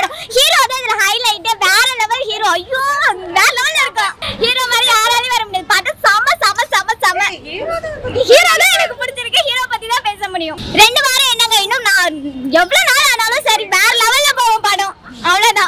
படம் ஹீரோ தான் இதுல ஹைலைட் வேற லெவல் ஹீரோ ஐயோ வேற லெவல்ல இருக்கும் ஹீரோ மாதிரி யாராலையும் வர முடியாது படம் செம செம செம செம ஹீரோ தான் எனக்கு பிடிச்சிருக்கு ஹீரோ பத்தி தான் பேச முடியும் ரெண்டு வாரம் என்னங்க இன்னும் நான் எவ்வளவு நாள் ஆனாலும் சரி வேற லெவல்ல போகும் படம் அவ்வளவுதான்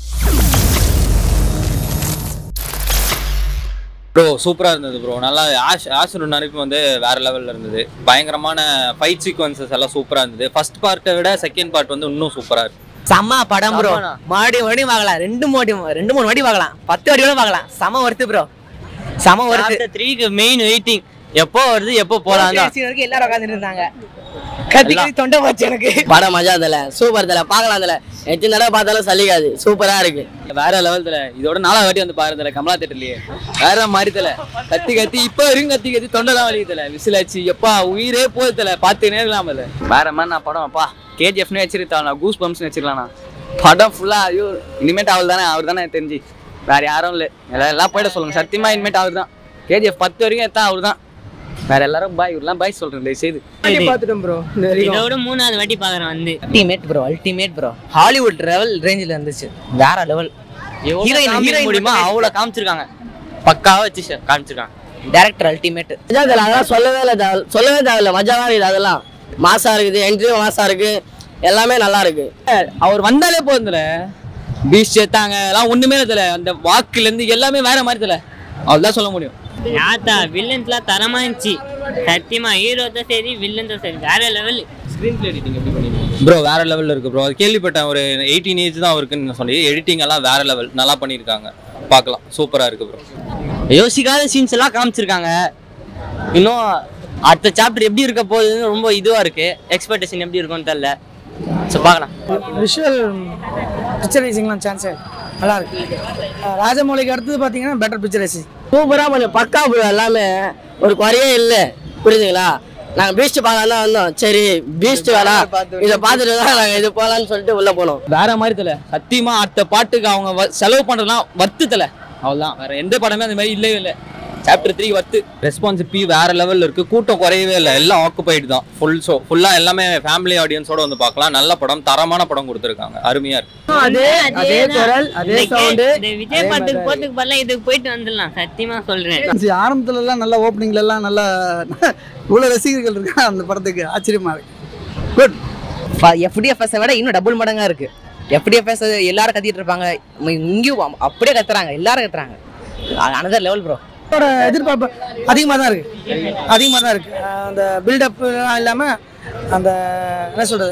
ப்ரோ சூப்பராக இருந்தது ப்ரோ நல்லா ஆஷ் ஆஷரோட நடிப்பு வந்து வேற லெவலில் இருந்தது பயங்கரமான ஃபைட் சீக்வன்சஸ் எல்லாம் சூப்பராக இருந்தது ஃபர்ஸ்ட் பார்ட்டை விட செகண்ட் பார்ட் வந்து இன்னும் சூப்பராக இருக்கு செம்ம படம் ப்ரோ மறுபடியும் மறுபடியும் பார்க்கலாம் ரெண்டு மூணு ரெண்டு மூணு வாட்டி பார்க்கலாம் பத்து வாட்டி கூட பார்க்கலாம் செம ஒர்த்து ப்ரோ செம ஒர்த்து த்ரீக்கு மெயின் வெயிட்டிங் எப்போ வருது எப்போ போலாம் தான் வரைக்கும் எல்லாரும் உட்காந்துட்டு இருந்தாங்க கத்தி கத்தி தொண்டை போச்சு எனக்கு படம் மஜா தல சூப்பர் தல பார்க்கலாம் தல எத்தனை தடவை பார்த்தாலும் சலிக்காது சூப்பரா இருக்கு வேற லெவல் தல இதோட நாலா வாட்டி வந்து பாரு தல கமலா தேட்டர்லயே வேற மாதிரி தல கத்தி கத்தி இப்போ வரைக்கும் கத்தி கத்தி தொண்டெல்லாம் வலிக்குது தல விசிலாச்சு எப்பா உயிரே போகுது தல பார்த்துனே இருக்கலாம் தல வேற மாதிரி நான் படம் அப்பா கேஜிஎஃப்னு வச்சிருக்கலாம் கூஸ் பம்ப்ஸ்னு வச்சிருக்கலாம் படம் ஃபுல்லா ஐயோ இனிமேட் அவள் தானே அவர் தானே தெரிஞ்சு வேற யாரும் இல்லை எல்லாம் எல்லாம் போயிட சொல்லுங்க சத்தியமா இனிமேட் அவர் தான் கேஜிஎஃப் பத்து வரைக்கும் எத்தான் அவர் தான் வேற எல்லாரும் பாய் இவரெல்லாம் பாய் சொல்றேன் தயவு செய்து பார்த்துட்டோம் ப்ரோ இதோட மூணாவது வாட்டி பாக்குறேன் வந்து ultimate bro ultimate bro Hollywood level ரேஞ்சில் இருந்துச்சு வேற லெவல் ஹீரோயின் Heroine ஹீரோயின் முடியுமா மட்டும் அவ்வளோ காமிச்சிருக்காங்க பக்காவா வச்சு ஷ- காமிச்சிருக்காங்க டேரக்டர் அல்டிமேட் மஜா தல அதெல்லாம் சொல்லவே இல்லை தேவை சொல்லவே தேவையில்ல மஜாவா இருக்குது அதெல்லாம் மாசா இருக்குது என்ட்ரியும் மாசா இருக்கு எல்லாமே நல்லா இருக்கு அவர் வந்தாலே போதும் தல பீச் சேர்த்தாங்க எல்லாம் ஒண்ணுமே இல்லை தல அந்த வாக்குல இருந்து எல்லாமே வேற மாதிரி தல அவ்வளோதான் சொல்ல முடியும் யாத்தா வில்லன்ஸ்லாம் தரமா இருந்துச்சு சத்தியமா ஹீரோ தான் சரி வில்லன் தான் சரி வேற லெவல் ஸ்க்ரீன் பிளே எடிட்டிங் எப்படி பண்ணிருக்கீங்க ப்ரோ வேற லெவலில் இருக்கு ப்ரோ அது கேள்விப்பட்டேன் ஒரு எயிட்டீன் ஏஜ் தான் அவருக்குன்னு சொல்லி எடிட்டிங் எல்லாம் வேற லெவல் நல்லா பண்ணியிருக்காங்க பார்க்கலாம் சூப்பராக இருக்கு ப்ரோ யோசிக்காத சீன்ஸ் எல்லாம் காமிச்சிருக்காங்க இன்னும் அடுத்த சாப்டர் எப்படி இருக்க போகுதுன்னு ரொம்ப இதுவா இருக்கு எக்ஸ்பெக்டேஷன் எப்படி இருக்கும்னு தெரியல ஸோ பார்க்கலாம் விஷுவல் பிக்சரைசிங்லாம் சான்ஸே நல்லா இருக்கு அஹ் ராஜமௌலிக்கு அடுத்தது பார்த்தீங்கன்னா பெட்டர் பிக்சரைசிங் சூப்பரா பண்ணு பக்கா bro எல்லாமே ஒரு குறையே இல்லை புரியுதுங்களா நாங்க பீச் பார்க்கலாம் தான் வந்தோம் சரி பீச் வேணாம் இதை பார்த்துட்டு தான் நாங்க இது போகலான்னு சொல்லிட்டு உள்ள போனோம் வேற மாதிரி தல சத்தியமா அடுத்த பாட்டுக்கு அவங்க வ- செலவு பண்றதுலாம் வர்த்து தல அவ்வளவுதான் வேற எந்த படமே அந்த மாதிரி இல்லவே இல்லை சாப்டர் த்ரீ வர்த்து ரெஸ்பான்சிபிலிட்டி வேற லெவல்ல இருக்கு கூட்டம் குறையவே இல்லை எல்லாம் ஆக்குபைடு தான் ஃபுல் ஷோ ஃபுல்லா எல்லாமே ஃபேமிலி ஆடியன்ஸோட வந்து பார்க்கலாம் நல்ல படம் தரமான படம் கொடுத்துருக்காங்க அருமையா இருக்கு அதே அதே குரல் அதே சவுண்டு இந்த விஜய் படத்துக்கு போறதுக்கு பதிலா இதுக்கு போயிட்டு வந்துடலாம் சத்தியமா சொல்றேன் ஆரம்பத்துல எல்லாம் நல்ல ஓப்பனிங்ல எல்லாம் நல்லா இவ்வளோ ரசிகர்கள் இருக்கா அந்த படத்துக்கு ஆச்சரியமா இருக்கு குட் எஃப்டிஎஃப்எஸ் விட இன்னும் டபுள் மடங்கா இருக்கு எஃப்டிஎஃப்எஸ் எல்லாரும் கத்திட்டு இருப்பாங்க இங்க- இங்கேயும் அம்- அப்படியே கத்துறாங்க எல்லாரும் கத்துறாங்க அனதர் லெவல் ப்ரோ அதோட எதிர்பார்ப்பு அதிகமாக தான் இருக்கு அதிகமாக தான் இருக்கு அஹ் அந்த பில்டப் இல்லாமல் அந்த என்ன சொல்றது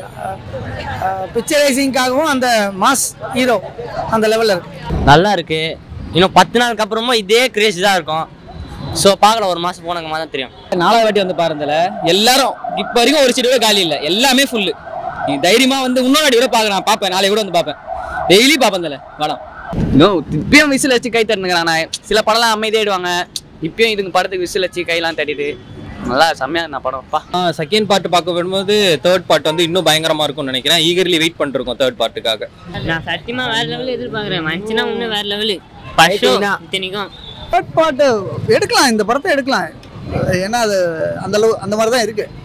பிக்சரைசிங்காகவும் அந்த மாஸ் ஹீரோ அந்த லெவலில் இருக்கு நல்லா இருக்கு இன்னும் பத்து நாளுக்கு அப்புறமா இதே கிரேஸ் தான் இருக்கும் ஸோ பார்க்கலாம் ஒரு மாசம் போனக்கமா தான் தெரியும் நாலாவது வாட்டி வந்து பாருந்தல எல்லாரும் இப்ப வரைக்கும் ஒரு சீட் கூட காலி இல்ல எல்லாமே ஃபுல்லு நீ தைரியமா வந்து இன்னொரு வாட்டி கூட பார்க்கலாம் பார்ப்பேன் நாளைக்கு கூட வந்து பார்ப்பேன் டெய்லி பார்ப்பேன் தல படம் நோ இப்பயும் விசில் வச்சு கை தட்டுனுங்கிறாங்க சில படம்லாம் அமைதியாயிடுவாங்க இப்பயும் இதுங்க படத்துக்கு விசில் வச்சு கையெல்லாம் தட்டிட்டு நல்லா செம்மையா நான் படம் பா செகண்ட் பார்ட் பார்க்க வரும்போது தேர்ட் பார்ட் வந்து இன்னும் பயங்கரமா இருக்கும்னு நினைக்கிறேன் ஈகர்லி வெயிட் பண்ணிருக்கோம் தேர்ட் பார்ட்டுக்காக நான் சத்தியமா வேற லெவல் எதிர்பார்க்கறேன் மனுஷனா இன்னும் வேற லெவல் ஃபர்ஸ்ட் இத்தனைக்கும் தேர்ட் பாட்டு எடுக்கலாம் இந்த படத்தை எடுக்கலாம் ஏன்னா அது அந்த அளவு அந்த மாதிரி தான் இருக்கு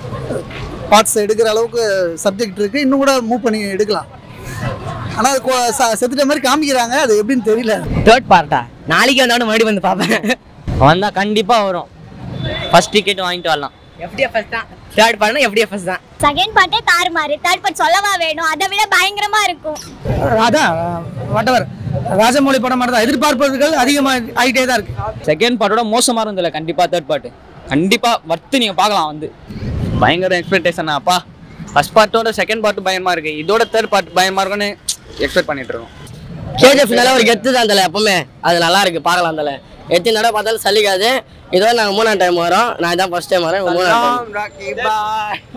பார்ட்ஸ் எடுக்கிற அளவுக்கு சப்ஜெக்ட் இருக்கு இன்னும் கூட மூவ் பண்ணி எடுக்கலாம் ஆனால் அது கொ- ச- செத்துட்ட மாதிரி காமிக்கிறாங்க அது எப்படின்னு தெரியல தேர்ட் பார்ட்டா நாளைக்கு வந்தாலும் மறுபடியும் வந்து பார்ப்பேன் வந்தா கண்டிப்பா வரும் ஃபர்ஸ்ட் டிக்கெட் வாங்கிட்டு வரலாம் எஃப்டிஎஃப்எஸ் தான் தேர்ட் பார்ட்னா எஃப்டிஎஃப்எஸ் தான் செகண்ட் பார்ட்டே தாறுமாறு தேர்ட் பார்ட் சொல்லவா வேணும் அதை விட பயங்கரமா இருக்கும் அதான் வாட்டவர் ராஜமௌழி படம் மாதிரி தான் எதிர்பார்ப்புகள் அதிகமாக ஆகிட்டே தான் இருக்கு செகண்ட் பார்ட்டோட மோசமா இருந்ததுல கண்டிப்பா தேர்ட் பார்ட் கண்டிப்பா வர்த்து நீங்க பார்க்கலாம் வந்து பயங்கர எக்ஸ்பெக்டேஷன் அப்பா ஃபர்ஸ்ட் பார்ட்டோட செகண்ட் பார்ட் பயமா இருக்கு இதோட தேர்ட் பார்ட் பயமா இருக்கும்னு எக்ஸ்பெக்ட் பண்ணிட்டு இருக்கோம் கேஜிஎஃப் நல்ல ஒரு கெத்து தான் தல எப்பவுமே அது நல்லா இருக்கு பார்க்கலாம் தல எத்தனை தடவை பார்த்தாலும் சலிக்காது இதோ நாங்கள் மூணாம் டைம் வரோம் நான் இதான் ஃபர்ஸ்ட் டைம் வரேன் மூணாம் டைம்